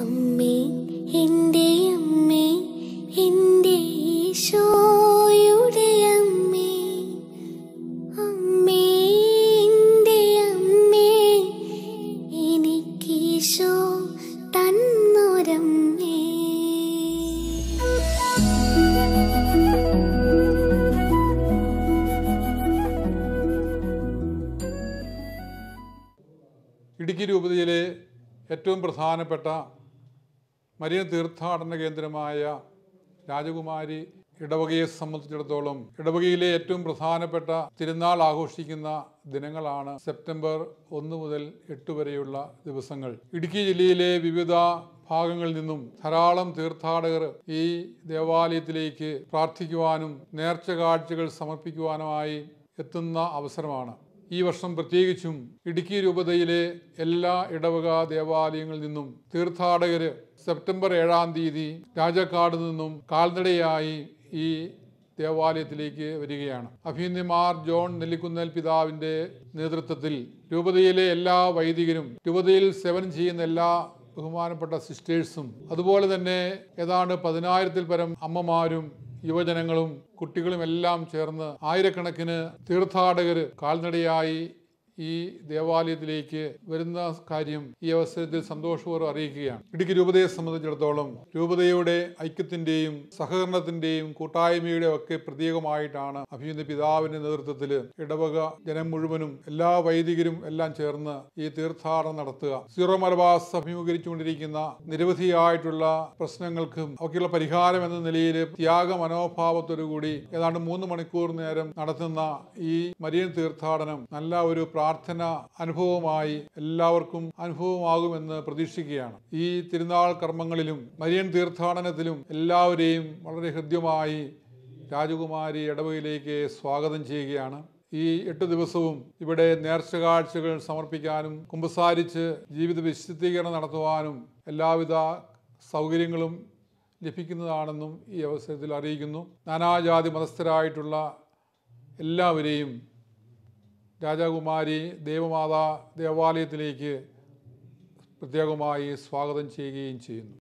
അമ്മേ എൻ്റെ അമ്മേ എൻ്റെ ഈശോയുടെ അമ്മേ അമ്മേ എൻ്റെ അമ്മേ എനിക്കീശോ തന്നൊരമ്മേ ഇടുക്കി രൂപതയിലെ ഏറ്റവും പ്രധാനപ്പെട്ട മരിയ തീർത്ഥാടന കേന്ദ്രമായ രാജകുമാരി ഇടവകയെ സംബന്ധിച്ചിടത്തോളം ഇടവകയിലെ ഏറ്റവും പ്രധാനപ്പെട്ട തിരുനാൾ ആഘോഷിക്കുന്ന ദിനങ്ങളാണ് സെപ്റ്റംബർ ഒന്ന് മുതൽ എട്ട് വരെയുള്ള ദിവസങ്ങൾ ഇടുക്കി ജില്ലയിലെ വിവിധ ഭാഗങ്ങളിൽ നിന്നും ധാരാളം തീർത്ഥാടകർ ഈ ദേവാലയത്തിലേക്ക് പ്രാർത്ഥിക്കുവാനും നേർച്ച കാഴ്ചകൾ സമർപ്പിക്കുവാനുമായി എത്തുന്ന അവസരമാണ് ഈ വർഷം പ്രത്യേകിച്ചും ഇടുക്കി രൂപതയിലെ എല്ലാ ഇടവക ദേവാലയങ്ങളിൽ നിന്നും തീർത്ഥാടകര് സെപ്റ്റംബർ ഏഴാം തീയതി രാജക്കാട് നിന്നും കാൽനടയായി ഈ ദേവാലയത്തിലേക്ക് വരികയാണ് അഭിനന്ദമാർ ജോൺ നെല്ലിക്കുന്നൽ പിതാവിന്റെ നേതൃത്വത്തിൽ രൂപതയിലെ എല്ലാ വൈദികരും രൂപതയിൽ സേവനം ചെയ്യുന്ന എല്ലാ ബഹുമാനപ്പെട്ട സിസ്റ്റേഴ്സും അതുപോലെ തന്നെ ഏതാണ്ട് പതിനായിരത്തിൽ പരം അമ്മമാരും യുവജനങ്ങളും കുട്ടികളും എല്ലാം ചേർന്ന് ആയിരക്കണക്കിന് തീർത്ഥാടകർ കാൽനടയായി ഈ ദേവാലയത്തിലേക്ക് വരുന്ന കാര്യം ഈ അവസരത്തിൽ സന്തോഷപൂർവ്വം അറിയിക്കുകയാണ് ഇടുക്കി രൂപതയെ സംബന്ധിച്ചിടത്തോളം രൂപതയുടെ ഐക്യത്തിന്റെയും സഹകരണത്തിന്റെയും കൂട്ടായ്മയുടെ ഒക്കെ പ്രതീകമായിട്ടാണ് അഭിനന്ദ പിതാവിന്റെ നേതൃത്വത്തിൽ ഇടവക ജനം മുഴുവനും എല്ലാ വൈദികരും എല്ലാം ചേർന്ന് ഈ തീർത്ഥാടനം നടത്തുക സീറോ മലബാസ് അഭിമുഖീകരിച്ചുകൊണ്ടിരിക്കുന്ന നിരവധിയായിട്ടുള്ള പ്രശ്നങ്ങൾക്കും അവയ്ക്കുള്ള പരിഹാരം എന്ന നിലയിൽ ത്യാഗ മനോഭാവത്തോടുകൂടി ഏതാണ്ട് മൂന്ന് മണിക്കൂർ നേരം നടത്തുന്ന ഈ മരിയൻ തീർത്ഥാടനം നല്ല ഒരു പ്രാർത്ഥന അനുഭവമായി എല്ലാവർക്കും അനുഭവമാകുമെന്ന് പ്രതീക്ഷിക്കുകയാണ് ഈ തിരുനാൾ കർമ്മങ്ങളിലും മരിയൻ തീർത്ഥാടനത്തിലും എല്ലാവരെയും വളരെ ഹൃദ്യമായി രാജകുമാരി ഇടവയിലേക്ക് സ്വാഗതം ചെയ്യുകയാണ് ഈ എട്ട് ദിവസവും ഇവിടെ നേർച്ച കാഴ്ചകൾ സമർപ്പിക്കാനും കുമ്പസാരിച്ച് ജീവിത വിശുദ്ധീകരണം നടത്തുവാനും എല്ലാവിധ സൗകര്യങ്ങളും ലഭിക്കുന്നതാണെന്നും ഈ അവസരത്തിൽ അറിയിക്കുന്നു നാനാജാതി മതസ്ഥരായിട്ടുള്ള എല്ലാവരെയും രാജകുമാരി ദേവമാതാ ദേവാലയത്തിലേക്ക് പ്രത്യേകമായി സ്വാഗതം ചെയ്യുകയും ചെയ്യുന്നു